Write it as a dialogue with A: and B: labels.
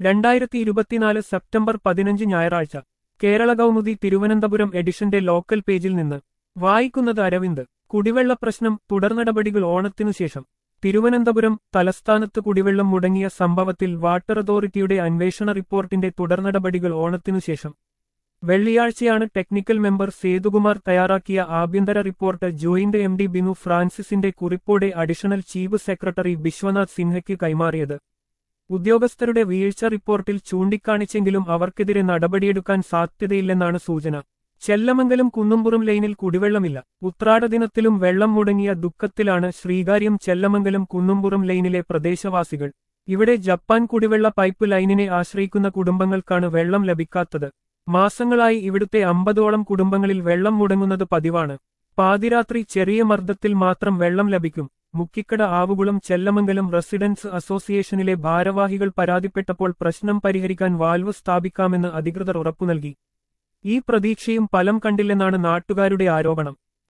A: രണ്ടായിരത്തി ഇരുപത്തിനാല് സെപ്റ്റംബർ പതിനഞ്ച് ഞായറാഴ്ച കേരള കൗമുദി തിരുവനന്തപുരം എഡിഷന്റെ ലോക്കൽ പേജിൽ നിന്ന് വായിക്കുന്നത് അരവിന്ദ് കുടിവെള്ള പ്രശ്നം തുടർനടപടികൾ ഓണത്തിനു ശേഷം തിരുവനന്തപുരം തലസ്ഥാനത്ത് കുടിവെള്ളം മുടങ്ങിയ സംഭവത്തിൽ വാട്ടർ അതോറിറ്റിയുടെ അന്വേഷണ റിപ്പോർട്ടിന്റെ തുടർനടപടികൾ ഓണത്തിനു ശേഷം വെള്ളിയാഴ്ചയാണ് ടെക്നിക്കൽ മെമ്പർ സേതുകുമാർ തയ്യാറാക്കിയ ആഭ്യന്തര report joint M D Binu ഫ്രാൻസിസിന്റെ കുറിപ്പോടെ അഡീഷണൽ ചീഫ് സെക്രട്ടറി ബിശ്വനാഥ് സിൻഹയ്ക്ക് കൈമാറിയത് ഉദ്യോഗസ്ഥരുടെ വീഴ്ച റിപ്പോർട്ടിൽ ചൂണ്ടിക്കാണിച്ചെങ്കിലും അവർക്കെതിരെ നടപടിയെടുക്കാൻ സാധ്യതയില്ലെന്നാണ് സൂചന ചെല്ലമംഗലം കുന്നുംപുറം ലൈനിൽ കുടിവെള്ളമില്ല ഉത്രാട ദിനത്തിലും വെള്ളം മുടങ്ങിയ ദുഃഖത്തിലാണ് ശ്രീകാര്യം ചെല്ലമംഗലം കുന്നുംപുറം ലൈനിലെ പ്രദേശവാസികൾ ഇവിടെ ജപ്പാൻ കുടിവെള്ള പൈപ്പ് ലൈനിനെ ആശ്രയിക്കുന്ന കുടുംബങ്ങൾക്കാണ് വെള്ളം ലഭിക്കാത്തത് മാസങ്ങളായി ഇവിടുത്തെ അമ്പതോളം കുടുംബങ്ങളിൽ വെള്ളം മുടങ്ങുന്നത് പതിവാണ് പാതിരാത്രി ചെറിയ മർദ്ദത്തിൽ മാത്രം വെള്ളം ലഭിക്കും മുക്കിക്കട ആവുകുളം ചെല്ലമംഗലം റെസിഡൻസ് അസോസിയേഷനിലെ ഭാരവാഹികൾ പരാതിപ്പെട്ടപ്പോൾ പ്രശ്നം പരിഹരിക്കാൻ വാൽവ് സ്ഥാപിക്കാമെന്ന് അധികൃതർ ഉറപ്പു നൽകി ഈ പ്രതീക്ഷയും ഫലം കണ്ടില്ലെന്നാണ് നാട്ടുകാരുടെ ആരോപണം